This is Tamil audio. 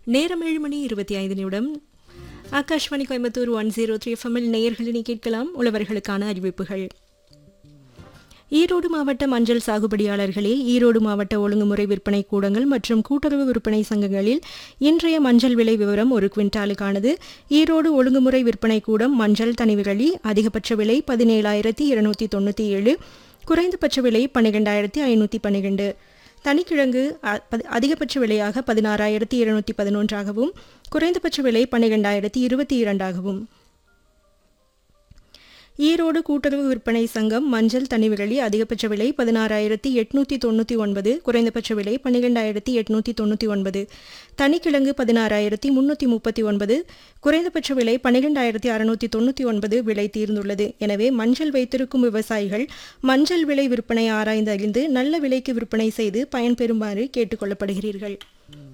நேரம் ஏழு மணி இருபத்தி ஐந்து நிமிடம் Akashvani Coimbatore one zero three எஃப்எம்மில் நேயர்களினை கேட்கலாம் உழவர்களுக்கான அறிவிப்புகள் ஈரோடு மாவட்ட மஞ்சள் சாகுபடியாளர்களே ஈரோடு மாவட்ட ஒழுங்குமுறை விற்பனை கூடங்கள் மற்றும் கூட்டுறவு விற்பனை சங்கங்களில் இன்றைய மஞ்சள் விலை விவரம் ஒரு குவிண்டாலுக்கானது ஈரோடு ஒழுங்குமுறை விற்பனை கூடம் மஞ்சள் தனிவுகளி அதிகபட்ச விலை பதினேழாயிரத்தி இருநூத்தி தொண்ணூற்றி ஏழு குறைந்தபட்ச விலை பன்னிரெண்டாயிரத்தி ஐநூற்றி பன்னிரெண்டு தனிக்கிழங்கு அ- பதி- அதிகபட்ச விலையாக பதினாறாயிரத்தி இருநூற்றி பதினொன்றாகவும் குறைந்தபட்ச விலை பன்னிரெண்டாயிரத்தி இருபத்தி இரண்டாகவும் ஈரோடு கூட்டுறவு விற்பனை சங்கம் மஞ்சள் தனிவுகளி அதிகபட்ச விலை பதினாறாயிரத்தி எட்நூற்றி தொண்ணூற்றி ஒன்பது குறைந்தபட்ச விலை பன்னிரெண்டாயிரத்தி எட்நூற்றி தொண்ணூற்றி ஒன்பது தனிக்கிழங்கு பதினாறாயிரத்தி முன்னூற்றி முப்பத்தி ஒன்பது குறைந்தபட்ச விலை பன்னிரெண்டாயிரத்தி அறுநூற்றி தொண்ணூற்றி ஒன்பது விலை தீர்ந்துள்ளது எனவே மஞ்சள் வைத்திருக்கும் விவசாயிகள் மஞ்சள் விலை விற்பனை ஆராய்ந்து அறிந்து நல்ல விலைக்கு விற்பனை செய்து பயன்பெறுமாறு கேட்டுக்கொள்ளப்படுகிறீர்கள்